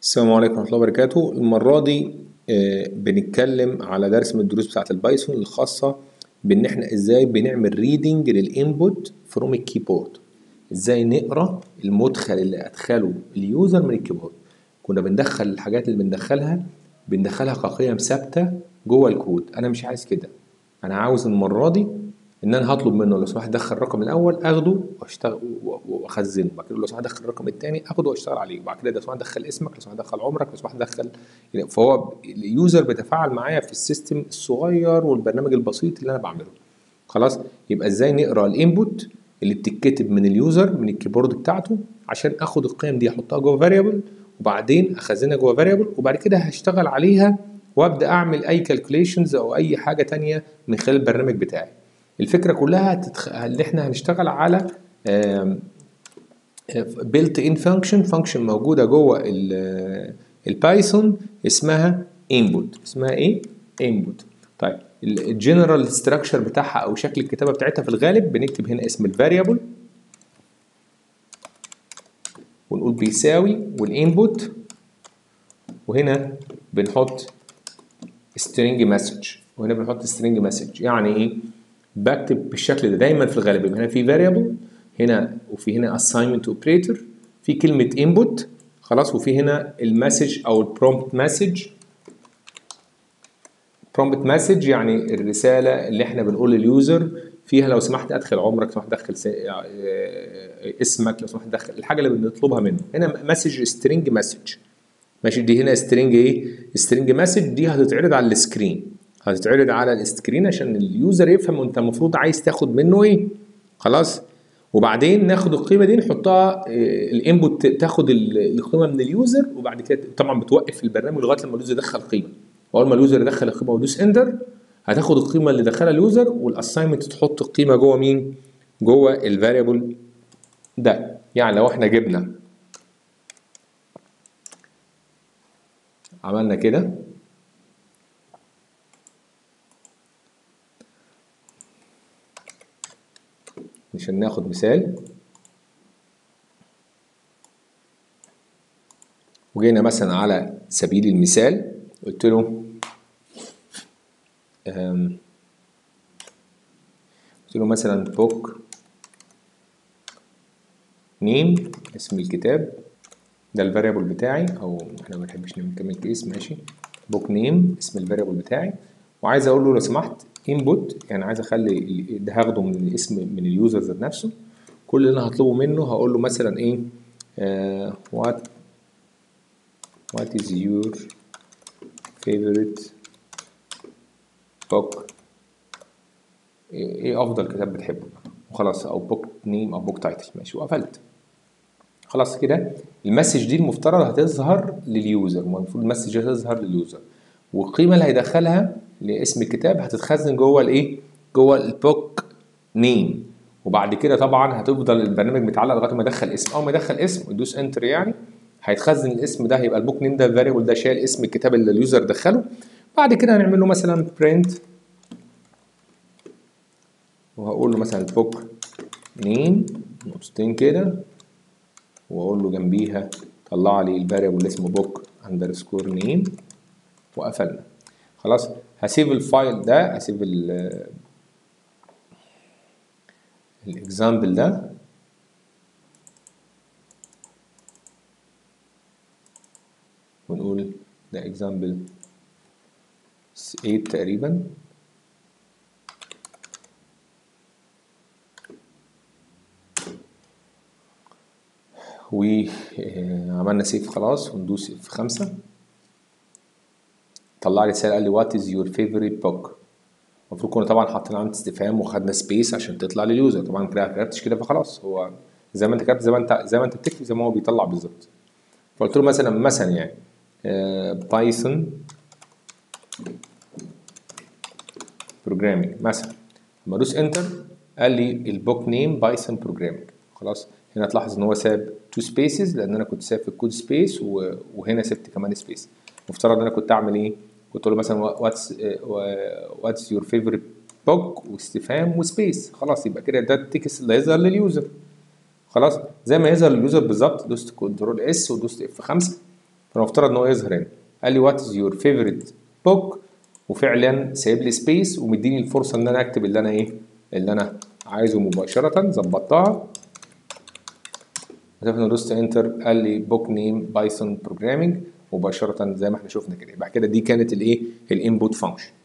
السلام عليكم ورحمة الله وبركاته المرة دي آه، بنتكلم على درس من الدروس بتاعة البايثون الخاصة بإن إحنا إزاي بنعمل ريدنج للإنبوت فروم الكيبورد إزاي نقرأ المدخل اللي أدخله اليوزر من الكيبورد كنا بندخل الحاجات اللي بندخلها بندخلها كقيم ثابتة جوه الكود أنا مش عايز كده أنا عاوز المرة دي ان انا هطلب منه لو سمحت دخل الرقم الاول اخده واشتغل واخزنه بعد كده لو سمحت دخل الرقم الثاني اخده واشتغل عليه وبعد كده لو سمحت دخل اسمك لو سمحت دخل عمرك لو سمحت دخل فهو اليوزر بيتفاعل معايا في السيستم الصغير والبرنامج البسيط اللي انا بعمله خلاص يبقى ازاي نقرا الانبوت اللي بتتكتب من اليوزر من الكيبورد بتاعته عشان اخد القيم دي احطها جوه فاريبل وبعدين اخزنها جوه فاريبل وبعد كده هشتغل عليها وابدا اعمل اي كالكوليشنز او اي حاجه تانية من خلال البرنامج بتاعي الفكره كلها تتخ... اللي احنا هنشتغل على بيلت ان فانكشن فانكشن موجوده جوه البايثون اسمها انبوت اسمها ايه انبوت طيب الجنرال ستراكشر بتاعها او شكل الكتابه بتاعتها في الغالب بنكتب هنا اسم الفاريبل ونقول بيساوي والانبوت وهنا بنحط string message وهنا بنحط string message يعني ايه بكتب بالشكل ده دايما في الغالب هنا في variable هنا وفي هنا assignment operator في كلمة input خلاص وفي هنا المسج أو البرومبت مسج prompt مسج يعني الرسالة اللي احنا بنقول لليوزر فيها لو سمحت ادخل عمرك لو سمحت دخل اسمك لو سمحت دخل الحاجة اللي بنطلبها منه هنا مسج string مسج ماشي دي هنا string ايه string مسج دي هتتعرض على السكرين هتتعرض على السكرين عشان اليوزر يفهم انت المفروض عايز تاخد منه ايه خلاص وبعدين ناخد القيمه دي نحطها الانبوت تاخد القيمه من اليوزر وبعد كده طبعا بتوقف البرنامج لغايه لما اليوزر يدخل قيمه اول ما اليوزر يدخل القيمه ويدوس انتر هتاخد القيمه اللي دخلها اليوزر والاساينمنت تحط القيمه جوه مين جوه الفاريبل ده يعني لو احنا جبنا عملنا كده عشان ناخد مثال وجينا مثلا على سبيل المثال قلت له قلت له مثلا بوك نيم اسم الكتاب ده الفاريبل بتاعي او احنا ما بنحبش نكمل كيس ماشي بوك نيم اسم الفاريبل بتاعي وعايز اقول له لو سمحت انبوت يعني عايز اخلي ده هاخده من الاسم من اليوزر ذات نفسه كل اللي انا هطلبه منه هقول له مثلا ايه وات وات از يور favorite book ايه افضل كتاب بتحبه وخلاص او بوك نيم او بوك تايتل ماشي وقفلت خلاص كده المسج دي المفترض هتظهر لليوزر المفروض المسج هتظهر لليوزر والقيمه اللي هيدخلها لاسم الكتاب هتتخزن جوه الايه جوه البوك نيم وبعد كده طبعا هتفضل البرنامج متعلق لغايه ما يدخل اسم اول ما يدخل اسم ويدوس انتر يعني هيتخزن الاسم ده هيبقى البوك نيم ده الفاريبل ده شايل اسم الكتاب اللي اليوزر دخله بعد كده هنعمل له مثلا برنت وهقول له مثلا بوك نيم نقطتين كده واقول له جنبيها طلع لي الفاريبل اللي اسمه بوك اندرسكور نيم وقفلنا خلاص هسيب الفايل ده هسيب ال الاكزامبل ده ونقول ده اكزامبل 8 تقريبا وعملنا سيف خلاص وندوس في خمسة طلع لي رسالة قال لي وات از يور فيفورت بوك المفروض كنا طبعا حاطين علامة استفهام وخدنا سبيس عشان تطلع لليوزر طبعا كده ما كتبتش كده فخلاص هو زي ما انت كتبت زي ما انت زي ما انت بتكتب زي ما هو بيطلع بالظبط فقلت له مثلا مثلا يعني بايثون بروجرامينج مثلا لما ادوس انتر قال لي البوك نيم بايثون بروجرامينج خلاص هنا تلاحظ ان هو ساب تو سبيسز لان انا كنت ساب في الكود سبيس وهنا سبت كمان سبيس مفترض ان انا كنت اعمل ايه كنت اقول له مثلا واتس واتس يور فيفورت بوك واستفهام وسبيس خلاص يبقى كده ده التكست اللي هيظهر لليوزر خلاص زي ما يظهر لليوزر بالظبط دوست كنترول اس ودوست اف 5 فنفترض ان هو يظهر هنا قال لي وات از يور فيفورت بوك وفعلا سايب لي سبيس ومديني الفرصه ان انا اكتب اللي انا ايه اللي انا عايزه مباشره ظبطتها شايف انا دوست انتر قال لي بوك نيم بايثون بروجرامينج مباشره زي ما احنا شفنا كده يبقى كده دي كانت الايه الانبوت فانكشن